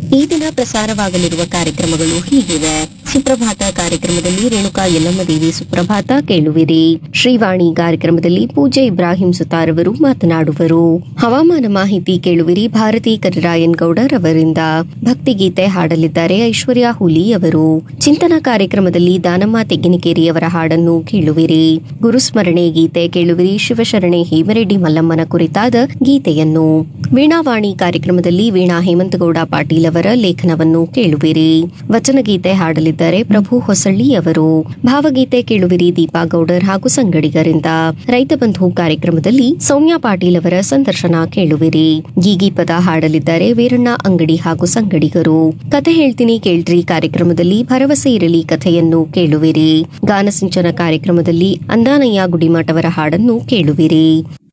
ಈ ದಿನ ಪ್ರಸಾರವಾಗಲಿರುವ ಕಾರ್ಯಕ್ರಮಗಳು ಹೀಗಿವೆ ಸುಪ್ರಭಾತ ಕಾರ್ಯಕ್ರಮದಲ್ಲಿ ರೇಣುಕಾ ಯಲ್ಲಮ್ಮ ದೇವಿ ಸುಪ್ರಭಾತ ಕೇಳುವಿರಿ ಶ್ರೀವಾಣಿ ಕಾರ್ಯಕ್ರಮದಲ್ಲಿ ಪೂಜೆ ಇಬ್ರಾಹಿಂ ಸುತಾರ್ ಅವರು ಮಾತನಾಡುವರು ಹವಾಮಾನ ಮಾಹಿತಿ ಕೇಳುವಿರಿ ಭಾರತಿ ಕರಿರಾಯನ್ ಗೌಡರ್ ಅವರಿಂದ ಭಕ್ತಿಗೀತೆ ಹಾಡಲಿದ್ದಾರೆ ಐಶ್ವರ್ಯ ಹುಲಿ ಅವರು ಚಿಂತನ ಕಾರ್ಯಕ್ರಮದಲ್ಲಿ ದಾನಮ್ಮ ತೆಗ್ಗಿನಕೇರಿಯವರ ಹಾಡನ್ನು ಕೇಳುವಿರಿ ಗುರುಸ್ಮರಣೆ ಗೀತೆ ಕೇಳುವಿರಿ ಶಿವಶರಣೆ ಹೇಮರೆಡ್ಡಿ ಮಲ್ಲಮ್ಮನ ಕುರಿತಾದ ಗೀತೆಯನ್ನು ವೀಣಾವಾಣಿ ಕಾರ್ಯಕ್ರಮದಲ್ಲಿ ವೀಣಾ ಹೇಮಂತಗೌಡ ಪಾಟೀಲ್ ಅವರ ಲೇಖನವನ್ನು ಕೇಳುವಿರಿ ವಚನಗೀತೆ ಹಾಡಲಿದ್ದಾರೆ ಪ್ರಭು ಹೊಸಳ್ಳಿ ಅವರು ಭಾವಗೀತೆ ಕೇಳುವಿರಿ ದೀಪಾ ಗೌಡರ್ ಹಾಗೂ ಸಂಗಡಿಗರಿಂದ ರೈತ ಬಂಧು ಕಾರ್ಯಕ್ರಮದಲ್ಲಿ ಸೌಮ್ಯ ಪಾಟೀಲ್ ಅವರ ಸಂದರ್ಶನ ಕೇಳುವಿರಿ ಗೀಗಿ ಪದ ಹಾಡಲಿದ್ದಾರೆ ವೀರಣ್ಣ ಅಂಗಡಿ ಹಾಗೂ ಸಂಗಡಿಗರು ಕಥೆ ಹೇಳ್ತೀನಿ ಕೇಳ್ರಿ ಕಾರ್ಯಕ್ರಮದಲ್ಲಿ ಭರವಸೆ ಇರಲಿ ಕಥೆಯನ್ನು ಕೇಳುವಿರಿ ಗಾನಸಿಂಚನ ಕಾರ್ಯಕ್ರಮದಲ್ಲಿ ಅಂದಾನಯ್ಯ ಗುಡಿಮಠವರ ಹಾಡನ್ನು ಕೇಳುವಿರಿ